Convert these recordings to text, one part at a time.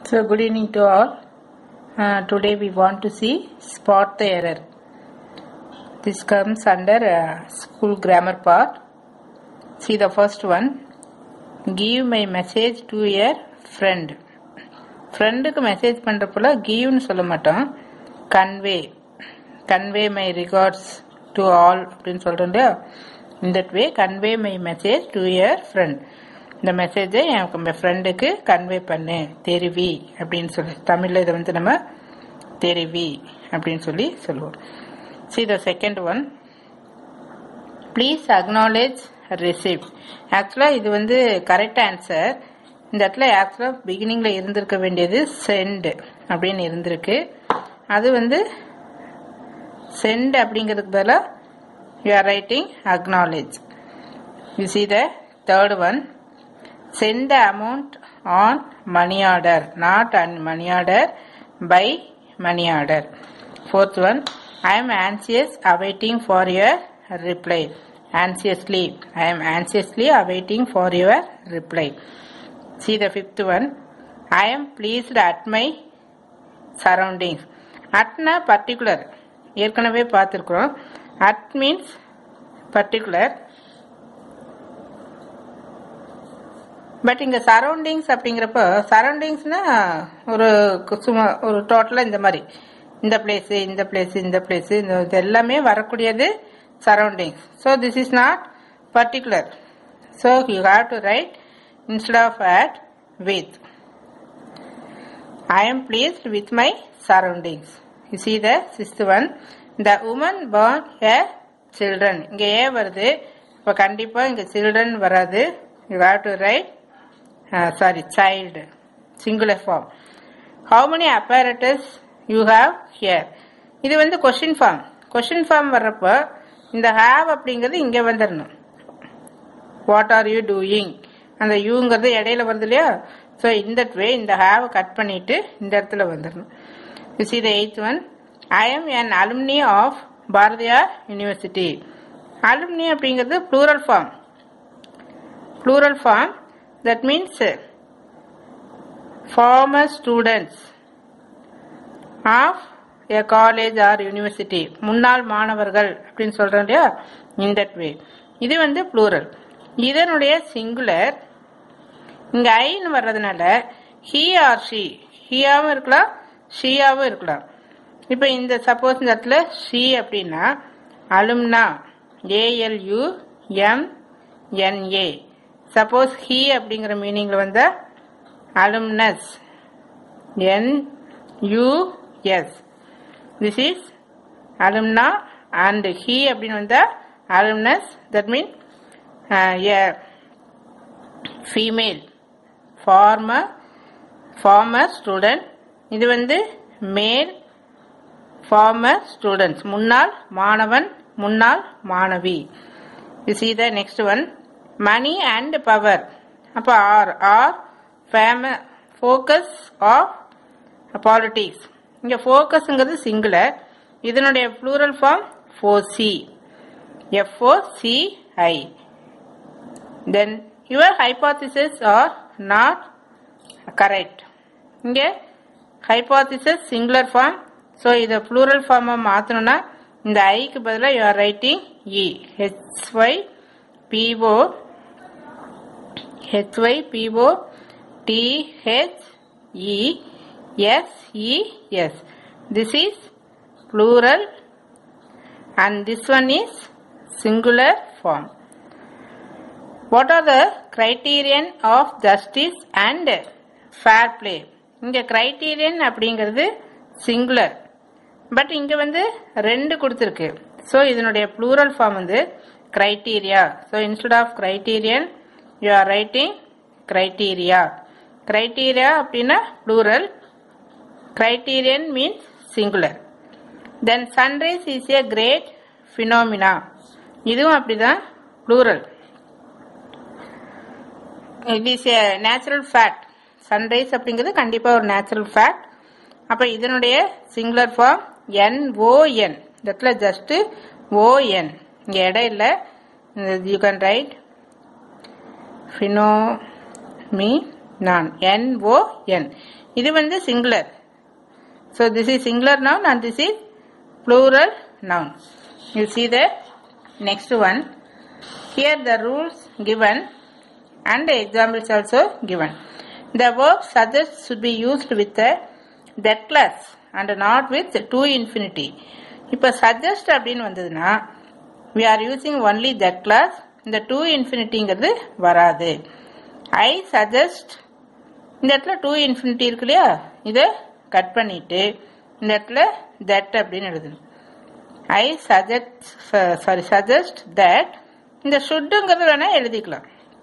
So good evening to all. Uh, today we want to see spot the error. This comes under uh, school grammar part. See the first one. Give my message to your friend. ஃப்ரெண்டுக்கு message பண்ணுறப்போல கிவ்னு சொல்ல மாட்டோம் convey convey my regards to all அப்படின்னு சொல்கிறோம் இல்லையா இந்த way convey my message to your friend இந்த மெசேஜை என் ஃப்ரெண்டுக்கு கன்வே பண்ணு தெரிவி அப்படின்னு சொல்லி தமிழில் இதை வந்து நம்ம தெரிவி அப்படின்னு சொல்லி சொல்லுவோம் see the second one please acknowledge receive ஆக்சுவலாக இது வந்து கரெக்ட் ஆன்சர் இந்த இடத்துல ஆக்சுவலாக பிகினிங்கில் இருந்திருக்க வேண்டியது சென்ட் அப்படின்னு இருந்திருக்கு அது வந்து சென்ட் அப்படிங்கிறதுக்கு பதிலாக you are writing acknowledge you see the third one send the amount on money order not on money order by money order fourth one i am anxious awaiting for your reply anxiously i am anxiously awaiting for your reply see the fifth one i am pleased at my surroundings atna particular ஏற்கனவே பார்த்துருக்குறோம் at means particular but இங்க surroundings அப்படிங்கிறப்ப சரௌண்டிங்ஸ்னா ஒரு சும்மா ஒரு டோட்டலா இந்த மாதிரி இந்த பிளேஸ் இந்த பிளேஸ் இந்த பிளேஸ் இந்த இது எல்லாமே வரக்கூடியது surroundings so this is not particular so you have to write instead of at with I am pleased with my surroundings you see the sixth one the woman born a children இங்க a வருது இப்போ கண்டிப்பா இங்க children வராது you have to write sorry child singular form how many apparatus you have here இது வந்து question form question form வர்றப்போ இந்த ஹாவ் அப்படிங்கிறது இங்கே வந்துடணும் வாட் ஆர் யூ டூயிங் அந்த யூங்கிறது இடையில வருது இல்லையா ஸோ இந்த வே இந்த ஹாவ் கட் பண்ணிட்டு இந்த இடத்துல வந்துடணும் you see the eighth one I am an alumni of Bharathiar university alumni அப்படிங்கிறது plural form plural form that means uh, former students of a college or university முன்னாள் மாணவர்கள் அப்படின்னு சொல்றோம் இல்லையா in that way இது வந்து plural இதனுடைய சிங்குலர் இங்க ஐன்னு வர்றதுனால he or she ஹியாவும் இருக்கலாம் ஷியாவும் இருக்கலாம் இப்போ இந்த சப்போஸ் இந்த இடத்துல ஷி அப்படின்னா alumna ALU M NA suppose he அப்படிங்கிற மீனிங்ல வந்த alumnus N US this is alumna and he அப்படின்னு வந்தா alumnus that mean female former former student இது வந்து மேல் ஃபார்மர் ஸ்டூடெண்ட்ஸ் முன்னாள் மாணவன் முன்னாள் மாணவி you see the next one money and power அப்போ are are fame focus of politics இங்கே ஃபோக்கஸ்ங்கிறது சிங்குலர் இதனுடைய plural form foci FO CI then your hypothesis are not correct இங்கே ஹைபாத்திசிஸ் சிங்குலர் ஃபார்ம் ஸோ இதை plural ஃபார்மாக மாற்றணும்னா இந்த ஐக்கு பதிலாக you are writing E HY PO HYPO THESES. This is plural and this one is singular form. What are the criterion of justice and fair play? இங்க criterion அப்படிங்கிறது singular but இங்க வந்து ரெண்டு கொடுத்துருக்கு ஸோ இதனுடைய ப்ளூரல் ஃபார்ம் வந்து criteria so instead of criterion you are writing criteria criteria அப்படின்னா plural criterion means singular then sunrise is a great phenomena இதுவும் அப்படிதான் plural it is a natural fact sunrise அப்படிங்கிறது கண்டிப்பாக ஒரு நேச்சுரல் ஃபேக்ட் அப்போ இதனுடைய singular form என்ஓஎன் இந்த இடத்துல ஜஸ்ட் ஓஎன் இங்கே இடம் இல்லை you can write phenomenon N-O-N இது வந்து singular So this is singular noun and this is plural noun. You see the next one. Here the rules given and the examples also given. The verb suggest should be used with the that class and not with to infinity. இப்போ suggest அப்படின்னு வந்ததுன்னா we are using only that class இந்த to infinityங்கிறது வராது I suggest இந்த இடத்துல to infinity இருக்கு இல்லையா இதை கட் பண்ணிட்டு இந்த இடத்துல தட் அப்படின்னு எழுதணும் I suggest sorry suggest that இந்த ஷுட்டுங்கிறது வேணா எழுதிக்கலாம்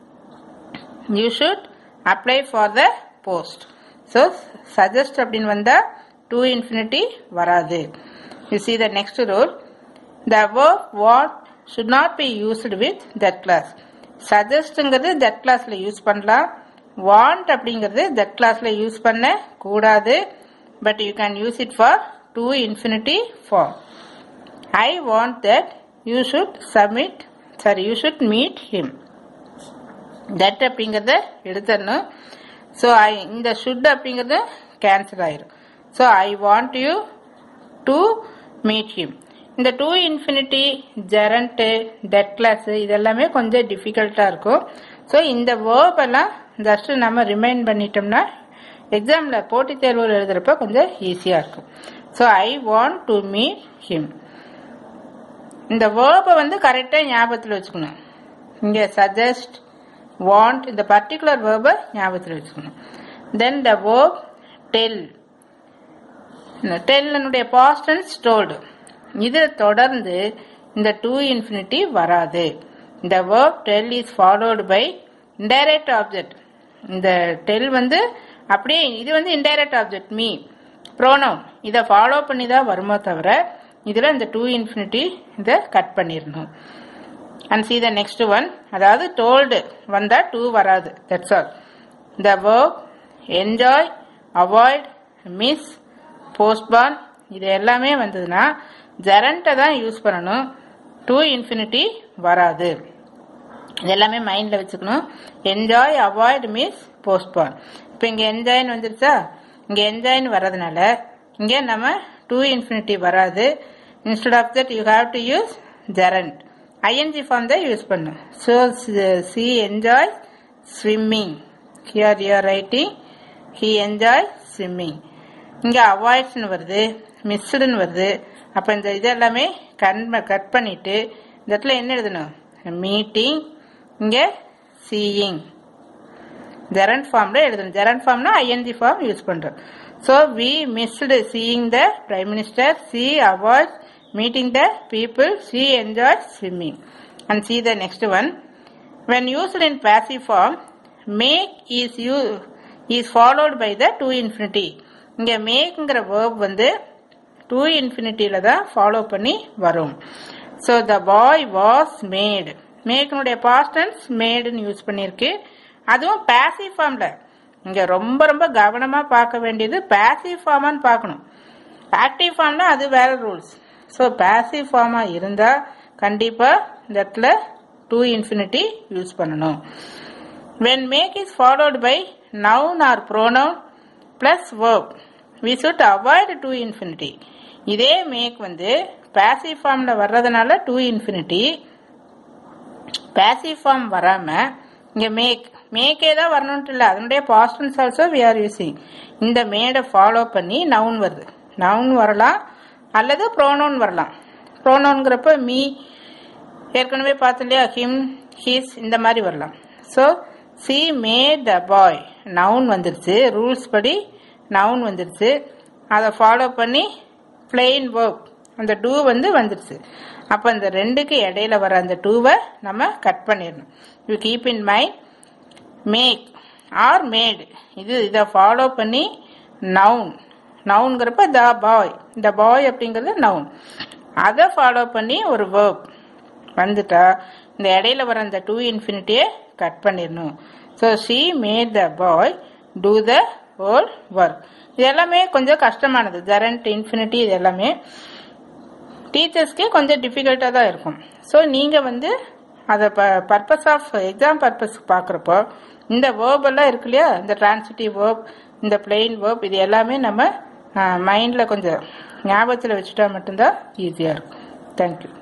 you should apply for the post so suggest அப்படின்னு வந்தா டூ இன்ஃபினிட்டி வராது you see the next rule the work what should not be used with that class சஜஸ்ட்ங்கிறது தட் கிளாஸ்ல use பண்ணலாம் வாண்ட் அப்படிங்கிறது தட் கிளாஸ்ல யூஸ் பண்ண கூடாது but you can use it for to infinity form I want that you should submit sorry you should meet him that அப்படிங்கிறத எடுத்துடணும் so I இந்த ஷுட் அப்படிங்கிறது கேன்சல் ஆயிரும் so I want you to meet him இந்த to infinity gerund that class இதெல்லாமே கொஞ்சம் டிஃபிகல்ட்டாக இருக்கும் so இந்த வேர்ப் எல்லாம் ஜஸ்ட் நம்ம ரிமைண்ட் பண்ணிட்டோம்னா எக்ஸாமில் போட்டித் தேர்வுகள் எழுதுறப்ப கொஞ்சம் ஈஸியாக இருக்கும் so I want to meet him இந்த வேர்பை வந்து கரெக்டாக ஞாபகத்தில் வச்சுக்கணும் இங்கே சஜஸ்ட் வாண்ட் இந்த பர்டிகுலர் வேர்பை ஞாபகத்தில் வச்சுக்கணும் தென் த வேர்ப் டெல் டெல்னுடைய பாஸ்டன்ஸ் டோல்டு இது தொடர்ந்து இந்த டூ இன்ஃபினிட்டி வராது இந்த verb tell is followed by indirect object இந்த டெல் வந்து அப்படியே இது வந்து இன்டைரக்ட் ஆப்ஜெக்ட் மீ ப்ரோனவுன் இதை ஃபாலோ பண்ணி தான் வருமோ தவிர இதில் இந்த டூ இன்ஃபினிட்டி இதை கட் பண்ணிடணும் and see the next one அதாவது டோல்டு வந்தால் டூ வராது that's all the verb enjoy avoid miss postpone இது எல்லாமே வந்ததுன்னா ஜெரண்ட்டை தான் யூஸ் பண்ணணும் டூ இன்ஃபினிட்டி வராது இது எல்லாமே மைண்டில் வச்சுக்கணும் என்ஜாய் அவாய்ட் மிஸ் போஸ்ட்பான் இப்போ இங்கே என்ஜாய்னு வந்துருச்சா இங்கே என்ஜாய்னு வர்றதுனால இங்கே நம்ம டூ இன்ஃபினிட்டி வராது instead of that you have to use gerund ING form தான் யூஸ் பண்ணும் so see enjoy swimming here you are writing he enjoy swimming இங்கே அவாய்ட்ஸ்னு வருது மிஸ்டுன்னு வருது அப்போ இந்த இது எல்லாமே கண் கட் பண்ணிட்டு இந்த இடத்துல என்ன எழுதணும் மீட்டிங் இங்கே சீயிங் ஜெரண்ட் ஃபார்ம்ல எழுதணும் ஜெரண்ட் ஃபார்ம்னா ஐஎன்ஜி ஃபார்ம் யூஸ் பண்றோம் so we missed seeing the prime minister see avoid meeting the people see enjoy swimming and see the next one when used in passive form make is you is followed by the to infinity இங்க மேக்ங்கிற verb வந்து two இன்ஃபினிட்டியில தான் follow பண்ணி வரும் so the boy was made மேக்கினுடைய past tense மேடுன்னு use பண்ணியிருக்கு அதுவும் பேசிவ் ஃபார்ம்ல இங்க ரொம்ப ரொம்ப கவனமா பார்க்க வேண்டியது பேசிவ் ஃபார்மான்னு பார்க்கணும் ஆக்டிவ் ஃபார்ம்னா அது வேற ரூல்ஸ் ஸோ பேசிவ் ஃபார்மா இருந்தா கண்டிப்பா இந்த இடத்துல டூ இன்ஃபினிட்டி யூஸ் பண்ணணும் when make is followed by noun or pronoun plus verb we should avoid to infinity இதே மேக் வந்து passive ஃபார்ம்ல வர்றதுனால டு இன்ஃபினிட்டி passive ஃபார்ம் வராம இங்க மேக் மேக்கே தான் வரணும்ட்டு இல்லை அதனுடைய past tense also we are using இந்த மேடை ஃபாலோ பண்ணி நவுன் வருது நவுன் வரலாம் அல்லது ப்ரோனவுன் வரலாம் ப்ரோனவுன்கிறப்ப மீ ஏற்கனவே பார்த்தோம் இல்லையா ஹிம் ஹீஸ் இந்த மாதிரி வரலாம் so see made the boy noun வந்துருச்சு ரூல்ஸ் படி நவுன் வந்துருச்சு அதை ஃபாலோ பண்ணி பிளெயின் ஒர்க் அந்த டூ வந்து வந்துருச்சு அப்போ இந்த ரெண்டுக்கு இடையில வர அந்த டூவை நம்ம கட் பண்ணிடணும் you keep in mind make or made இது இதை ஃபாலோ பண்ணி நவுன் நவுன்கிறப்ப த பாய் இந்த பாய் அப்படிங்கிறது நவுன் அதை ஃபாலோ பண்ணி ஒரு வேர்ப் வந்துட்டா இந்த இடையில வர அந்த டூ இன்ஃபினிட்டியை கட் பண்ணிடணும் so she made the boy do the whole work இது எல்லாமே கொஞ்சம் கஷ்டமானது ஜரண்ட் இன்ஃபினிட்டி இது எல்லாமே டீச்சர்ஸ்க்கே கொஞ்சம் டிஃபிகல்ட்டாக தான் இருக்கும் ஸோ நீங்கள் வந்து அதை ப பர்பஸ் ஆஃப் எக்ஸாம் பர்பஸ் பார்க்குறப்போ இந்த வேர்ப் எல்லாம் இருக்கு இல்லையா இந்த டிரான்சிட்டிவ் வேர்ப் இந்த பிளெயின் வேர்ப் இது எல்லாமே நம்ம மைண்டில் கொஞ்சம் ஞாபகத்தில் வச்சுட்டா மட்டும்தான் ஈஸியாக இருக்கும் தேங்க்யூ